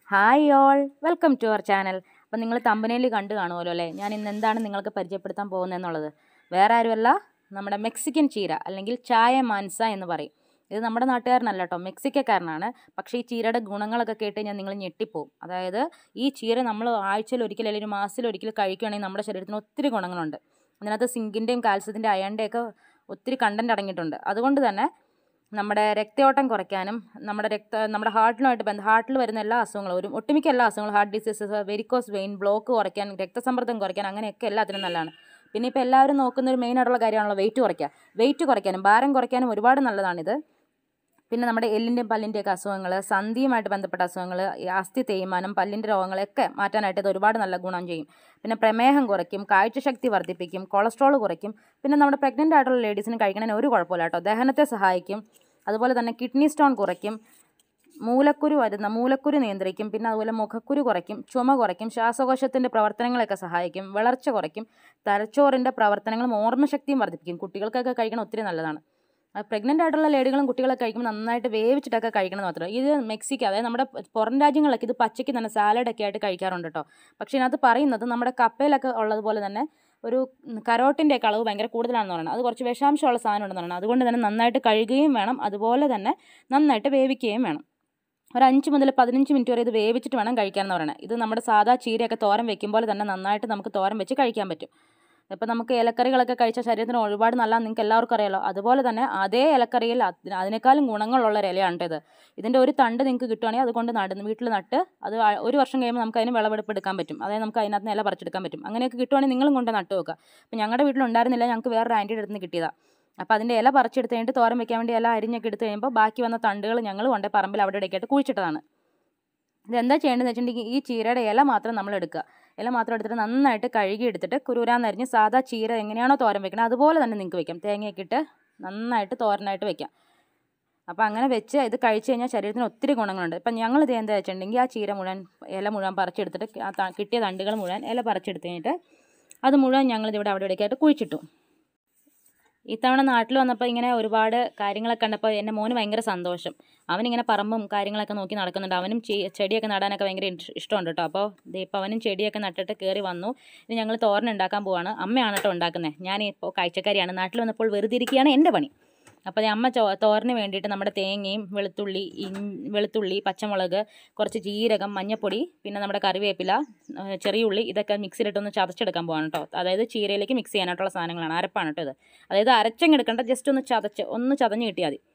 hi all welcome to our channel അപ്പം നിങ്ങൾ തമ്പനയിൽ കണ്ടു കാണുമല്ലോ അല്ലേ ഞാൻ ഇന്ന് എന്താണ് നിങ്ങൾക്ക് പരിചയപ്പെടുത്താൻ പോകുന്നതെന്നുള്ളത് വേറെ ആരുമല്ല നമ്മുടെ മെക്സിക്കൻ ചീര അല്ലെങ്കിൽ ചായ മാൻസ എന്ന് പറയും ഇത് നമ്മുടെ നാട്ടുകാരനല്ല കേട്ടോ മെക്സിക്കക്കാരനാണ് പക്ഷേ ഈ ചീരയുടെ ഗുണങ്ങളൊക്കെ കേട്ട് കഴിഞ്ഞാൽ നിങ്ങൾ ഞെട്ടിപ്പോവും അതായത് ഈ ചീര നമ്മൾ ആഴ്ചയിൽ ഒരിക്കൽ അല്ലെങ്കിൽ ഒരു മാസത്തിൽ ഒരിക്കൽ കഴിക്കുകയാണെങ്കിൽ നമ്മുടെ ശരീരത്തിന് ഒത്തിരി ഗുണങ്ങളുണ്ട് അതിനകത്ത് സിങ്കിൻ്റെയും കാൽസ്യത്തിൻ്റെ അയണിൻ്റെയൊക്കെ ഒത്തിരി കണ്ടൻറ്റ് അടങ്ങിയിട്ടുണ്ട് അതുകൊണ്ട് തന്നെ നമ്മുടെ രക്തയോട്ടം കുറയ്ക്കാനും നമ്മുടെ രക്ത നമ്മുടെ ഹാർട്ടിനുമായിട്ട് ബന്ധം ഹാർട്ടിൽ വരുന്ന എല്ലാ അസുഖങ്ങളും ഒരു ഒട്ടുമിക്ക എല്ലാ അസുഖങ്ങളും heart diseases varicose vein block കുറയ്ക്കാൻ രക്തസമ്മർദ്ദം കുറയ്ക്കാൻ അങ്ങനെയൊക്കെ എല്ലാത്തിനും നല്ലതാണ് പിന്നെ ഇപ്പോൾ എല്ലാവരും നോക്കുന്ന ഒരു മെയിൻ ആയിട്ടുള്ള കാര്യമാണല്ലോ വെയിറ്റ് കുറയ്ക്കുക വെയിറ്റ് കുറയ്ക്കാനും ഭാരം കുറയ്ക്കാനും ഒരുപാട് നല്ലതാണിത് പിന്നെ നമ്മുടെ എല്ലിൻ്റെയും പല്ലിൻ്റെയൊക്കെ അസുഖങ്ങൾ സന്ധിയുമായിട്ട് ബന്ധപ്പെട്ട അസുഖങ്ങൾ അസ്ഥി തേയ്മാനം പല്ലിൻ്റെ രോഗങ്ങളൊക്കെ മാറ്റാനായിട്ട് ഇത് ഒരുപാട് നല്ല ഗുണം ചെയ്യും പിന്നെ പ്രമേഹം കുറയ്ക്കും കാഴ്ചശക്തി വർദ്ധിപ്പിക്കും കൊളസ്ട്രോൾ കുറയ്ക്കും പിന്നെ നമ്മുടെ പ്രഗ്നൻ്റ് ആയിട്ടുള്ള ലേഡീസിന് കഴിക്കണതിന് ഒരു കുഴപ്പമില്ല കേട്ടോ ദഹനത്തെ സഹായിക്കും അതുപോലെ തന്നെ കിഡ്നി സ്റ്റോൺ കുറയ്ക്കും മൂലക്കുരു വരുന്ന മൂലക്കുരു നിയന്ത്രിക്കും പിന്നെ അതുപോലെ മുഖക്കുരു കുറയ്ക്കും ചുമ കുറയ്ക്കും ശ്വാസകോശത്തിൻ്റെ പ്രവർത്തനങ്ങളൊക്കെ സഹായിക്കും വളർച്ച കുറയ്ക്കും തലച്ചോറിൻ്റെ പ്രവർത്തനങ്ങളും ഓർമ്മശക്തിയും വർദ്ധിപ്പിക്കും കുട്ടികൾക്കൊക്കെ കഴിക്കണം ഒത്തിരി നല്ലതാണ് പ്രഗ്നൻ്റ് ആയിട്ടുള്ള ലേഡികളും കുട്ടികളൊക്കെ കഴിക്കുമ്പോൾ നന്നായിട്ട് വേവിച്ചിട്ടൊക്കെ കഴിക്കണം മാത്രം ഇത് മെക്സിക്ക അതായത് നമ്മുടെ പുറം രാജ്യങ്ങളിലൊക്കെ ഇത് പച്ചയ്ക്ക് തന്നെ സാലഡൊക്കെ ആയിട്ട് കഴിക്കാറുണ്ട് കേട്ടോ പക്ഷേ ഇതിനകത്ത് പറയുന്നത് നമ്മുടെ കപ്പയിലൊക്കെ ഉള്ളതുപോലെ തന്നെ ഒരു കരോട്ടിൻ്റെ ഒക്കെ അളവ് ഭയങ്കര കൂടുതലാണെന്ന് പറയുന്നത് അത് കുറച്ച് വിഷാംശമുള്ള സാധനം ഉണ്ടെന്ന് പറയുന്നത് അതുകൊണ്ട് തന്നെ നന്നായിട്ട് കഴുകുകയും വേണം അതുപോലെ തന്നെ നന്നായിട്ട് വേവിക്കുകയും വേണം ഒരു അഞ്ച് മുതൽ പതിനഞ്ച് മിനിറ്റ് വരെ ഇത് വേവിച്ചിട്ട് വേണം കഴിക്കാമെന്ന് പറയുന്നത് ഇത് നമ്മുടെ സാധാ ചീരയൊക്കെ തോരൻ വെക്കുമ്പോൾ തന്നെ നന്നായിട്ട് നമുക്ക് തോരൻ വെച്ച് കഴിക്കാൻ പറ്റും ഇപ്പം നമുക്ക് ഇലക്കറികളൊക്കെ കഴിച്ച ശരീരത്തിന് ഒരുപാട് നല്ല നിങ്ങൾക്ക് എല്ലാവർക്കും അറിയാലോ അതുപോലെ തന്നെ അതേ ഇലക്കറിയിൽ അതിന് അതിനേക്കാളും ഗുണങ്ങളുള്ള ഒരു ഇലയാണ് ഇത് ഇതിൻ്റെ ഒരു തണ്ട് നിങ്ങൾക്ക് കിട്ടുവാണെങ്കിൽ അതുകൊണ്ട് നടുന്നു വീട്ടിൽ നട്ട് അത് ഒരു വർഷം കഴിയുമ്പോൾ നമുക്ക് അതിന് വിളവെടുപ്പ് എടുക്കാൻ പറ്റും അതായത് നമുക്ക് അതിനകത്ത് നിന്ന് ഇല പറിച്ചെടുക്കാൻ പറ്റും അങ്ങനെയൊക്കെ കിട്ടുവാണെങ്കിൽ നിങ്ങളും കൊണ്ട് നട്ട് വെക്കുക അപ്പം ഞങ്ങളുടെ വീട്ടിലുണ്ടായിരുന്നില്ല ഞങ്ങൾക്ക് വേറൊരു ആൻറ്റിയുടെ അടുത്ത് നിന്ന് കിട്ടിയതാണ് അപ്പോൾ അതിൻ്റെ ഇല പറിച്ചെടുത്ത് കഴിഞ്ഞിട്ട് തോരൻ വെക്കാൻ വേണ്ടി ഇല അരിഞ്ഞൊക്കെ എടുത്ത് കഴിയുമ്പോൾ ബാക്കി വന്ന തണ്ടുകൾ ഞങ്ങൾ കൊണ്ട് പറമ്പിൽ അവിടെ ഇടയ്ക്കായിട്ട് കുഴിച്ചിട്ടതാണ് ഇതെന്താ ചെയ്യേണ്ടതെന്ന് വെച്ചിട്ടുണ്ടെങ്കിൽ ഈ ചീരയുടെ ഇല മാത്രം നമ്മൾ എടുക്കുക ഇല മാത്രം എടുത്തിട്ട് നന്നായിട്ട് കഴുകി എടുത്തിട്ട് കുരുരാന്നരിഞ്ഞ് സാധാ ചീര എങ്ങനെയാണോ തോരൻ വെക്കുന്നത് അതുപോലെ തന്നെ നിങ്ങൾക്ക് വെക്കാം തേങ്ങയൊക്കെ ഇട്ട് നന്നായിട്ട് തോരനായിട്ട് വെക്കാം അപ്പോൾ അങ്ങനെ വെച്ച് ഇത് കഴിച്ച് കഴിഞ്ഞാൽ ശരീരത്തിന് ഒത്തിരി ഗുണങ്ങളുണ്ട് ഇപ്പം ഞങ്ങൾ ഇത് എന്താ വെച്ചിട്ടുണ്ടെങ്കിൽ ആ ചീര മുഴുവൻ ഇല മുഴുവൻ പറിച്ചെടുത്തിട്ട് ആ കിട്ടിയ തണ്ടുകൾ മുഴുവൻ ഇല പറിച്ചെടുത്ത് കഴിഞ്ഞിട്ട് അത് മുഴുവൻ ഞങ്ങളിതിവിടെ അവിടെ ഇവിടേക്കായിട്ട് കുഴിച്ചിട്ടു ഇത്തവണ നാട്ടിൽ വന്നപ്പോൾ ഇങ്ങനെ ഒരുപാട് കാര്യങ്ങളൊക്കെ കണ്ടപ്പോൾ എൻ്റെ മോന് ഭയങ്കര സന്തോഷം അവനിങ്ങനെ പറമ്പും കാര്യങ്ങളൊക്കെ നോക്കി നടക്കുന്നുണ്ട് അവനും ചെടിയൊക്കെ നടാനൊക്കെ ഭയങ്കര ഇഷ്ടമുണ്ട് കേട്ടോ അപ്പോൾ ഇപ്പോൾ അവനും ചെടിയൊക്കെ നട്ടിട്ട് കയറി വന്നു ഇനി ഞങ്ങൾ തോരൻ ഉണ്ടാക്കാൻ പോവാണ് അമ്മയാണ് കേട്ടോ ഉണ്ടാക്കുന്നത് ഞാൻ ഇപ്പോൾ കാഴ്ചക്കാരിയാണ് നാട്ടിൽ വന്നപ്പോൾ വെറുതെ ഇരിക്കുകയാണ് എൻ്റെ പണി അപ്പോൾ അമ്മ ചോ തോരന് വേണ്ടിയിട്ട് നമ്മുടെ തേങ്ങയും വെളുത്തുള്ളി വെളുത്തുള്ളി പച്ചമുളക് കുറച്ച് ജീരകം മഞ്ഞപ്പൊടി പിന്നെ നമ്മുടെ കറിവേപ്പില ചെറിയ ഉള്ളി ഇതൊക്കെ മിക്സിയിലിട്ടൊന്ന് ചതച്ചെടുക്കാൻ പോവാണ് കേട്ടോ അതായത് ചീരയിലേക്ക് മിക്സ് ചെയ്യാനായിട്ടുള്ള സാധനങ്ങളാണ് അരപ്പാണ് കേട്ടോ ഇത് അതായത് അരച്ചങ്ങ് എടുക്കേണ്ട ജസ്റ്റ് ഒന്ന് ചതച്ച് ഒന്ന് ചതഞ്ഞ് കിട്ടിയാൽ മതി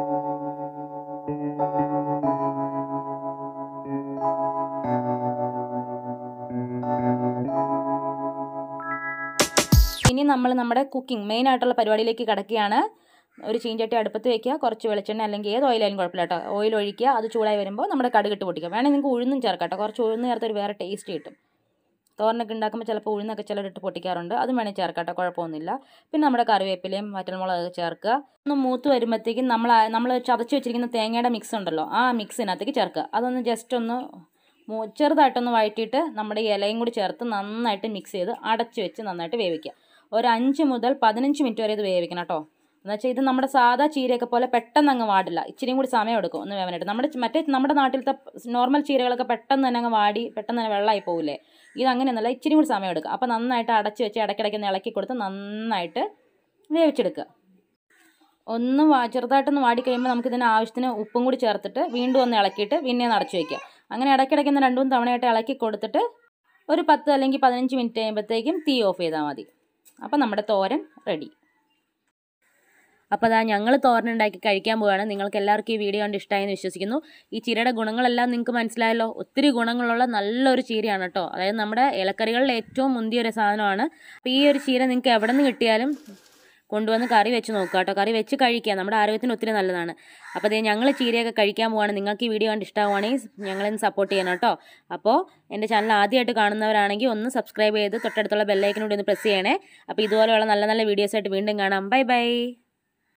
ഇനി നമ്മൾ നമ്മുടെ കുക്കിംഗ് മെയിൻ ആയിട്ടുള്ള പരിപാടിയിലേക്ക് കിടക്കുകയാണ് ഒരു ചീഞ്ചട്ടി അടുപ്പത്ത് വെക്കുക കുറച്ച് വെളിച്ചെണ്ണ അല്ലെങ്കിൽ ഏത് ഓയിലായാലും കുഴപ്പമില്ല കേട്ടോ ഓയിൽ ഒഴിക്കുക അത് ചൂടായി വരുമ്പോൾ നമ്മുടെ കടുകിട്ട് പൊട്ടിക്കുക വേണമെങ്കിൽ നിങ്ങൾക്ക് ഉഴുന്നും ചേർക്കാം കേട്ടോ കുറച്ച് ഉഴുന്ന് ചേർത്ത് ഒരു വേറെ ടേസ്റ്റ് കിട്ടും തോരനൊക്കെ ഉണ്ടാക്കുമ്പോൾ ചിലപ്പോൾ ഉഴുന്നൊക്കെ ചിലരിട്ട് പൊട്ടിക്കാറുണ്ട് അതും വേണമെങ്കിൽ ചേർക്കാം കേട്ടോ കുഴപ്പമൊന്നുമില്ല പിന്നെ നമ്മുടെ കറിവേപ്പിലയും വറ്റൽമുളക് ചേർക്കുക ഒന്ന് മൂത്ത് വരുമ്പോഴത്തേക്കും നമ്മൾ നമ്മൾ ചതച്ച് വെച്ചിരിക്കുന്ന തേങ്ങയുടെ മിക്സ് ഉണ്ടല്ലോ ആ മിക്സിനകത്തേക്ക് ചേർക്കുക അതൊന്ന് ജസ്റ്റ് ഒന്ന് ചെറുതായിട്ടൊന്ന് വഴറ്റിയിട്ട് നമ്മുടെ ഇലയും കൂടി ചേർത്ത് നന്നായിട്ട് മിക്സ് ചെയ്ത് അടച്ച് വെച്ച് നന്നായിട്ട് വേവിക്കുക ഒരു അഞ്ച് മുതൽ പതിനഞ്ച് മിനിറ്റ് വരെ ഇത് വേവിക്കണം കേട്ടോ എന്ന് വെച്ചാൽ ഇത് നമ്മുടെ സാധാ ചീരയൊക്കെ പോലെ പെട്ടെന്ന് അങ്ങ് വാടില്ല ഇച്ചിരിയും കൂടി സമയം എടുക്കും ഒന്ന് വേവാനായിട്ട് നമ്മുടെ മറ്റേ നമ്മുടെ നാട്ടിലത്തെ നോർമൽ ചീരകളൊക്കെ പെട്ടെന്ന് തന്നെ അങ്ങ് വാടി പെട്ടെന്ന് തന്നെ വെള്ളമായി പോകില്ലേ ഇത് അങ്ങനെയൊന്നുമല്ല ഇച്ചിരി കൂടി സമയം എടുക്കും അപ്പോൾ നന്നായിട്ട് അടച്ച് വെച്ച് ഇടയ്ക്കിടയ്ക്ക് ഇളക്കി കൊടുത്ത് നന്നായിട്ട് വേവിച്ചെടുക്കുക ഒന്ന് ചെറുതായിട്ടൊന്ന് വാടി കഴിയുമ്പോൾ നമുക്ക് ഇതിന് ആവശ്യത്തിന് ഉപ്പും കൂടി ചേർത്തിട്ട് വീണ്ടും ഒന്ന് ഇളക്കിയിട്ട് പിന്നെ അടച്ചു വയ്ക്കുക അങ്ങനെ ഇടയ്ക്കിടയ്ക്ക് ഒന്ന് രണ്ടും തവണയായിട്ട് ഇളക്കി കൊടുത്തിട്ട് ഒരു പത്ത് അല്ലെങ്കിൽ പതിനഞ്ച് മിനിറ്റ് കഴിയുമ്പോഴത്തേക്കും തീ ഓഫ് ചെയ്താൽ മതി അപ്പോൾ നമ്മുടെ തോരൻ റെഡി അപ്പോൾ അതാ ഞങ്ങൾ തോരൻ ഉണ്ടാക്കി കഴിക്കാൻ പോവുകയാണ് നിങ്ങൾക്ക് എല്ലാവർക്കും ഈ വീഡിയോ കണ്ട് ഇഷ്ടമായെന്ന് വിശ്വസിക്കുന്നു ഈ ചീരയുടെ ഗുണങ്ങളെല്ലാം നിങ്ങൾക്ക് മനസ്സിലായല്ലോ ഒത്തിരി ഗുണങ്ങളുള്ള നല്ലൊരു ചീരയാണ് കേട്ടോ അതായത് നമ്മുടെ ഇലക്കറികളിൽ ഏറ്റവും മുന്തിയ ഒരു സാധനമാണ് അപ്പോൾ ഈ ഒരു ചീര നിങ്ങൾക്ക് എവിടെ നിന്ന് കിട്ടിയാലും കൊണ്ടുവന്ന് കറി വെച്ച് നോക്കുക കേട്ടോ കറി വെച്ച് കഴിക്കുക നമ്മുടെ ആരോഗ്യത്തിന് ഒത്തിരി നല്ലതാണ് അപ്പോൾ അതേ ഞങ്ങൾ ചീരയൊക്കെ കഴിക്കാൻ പോവാണ് നിങ്ങൾക്ക് ഈ വീഡിയോ കണ്ട് ഇഷ്ടമാവുകയാണെങ്കിൽ ഞങ്ങളെന്ന് സപ്പോർട്ട് ചെയ്യണം കേട്ടോ അപ്പോൾ എൻ്റെ ചാനൽ ആദ്യമായിട്ട് കാണുന്നവരാണെങ്കിൽ ഒന്ന് സബ്സ്ക്രൈബ് ചെയ്ത് തൊട്ടടുത്തുള്ള ബെല്ലൈക്കനോട് ഒന്ന് പ്രസ് ചെയ്യണേ അപ്പോൾ ഇതുപോലെയുള്ള നല്ല നല്ല വീഡിയോസായിട്ട് വീണ്ടും കാണാം ബൈ ബൈ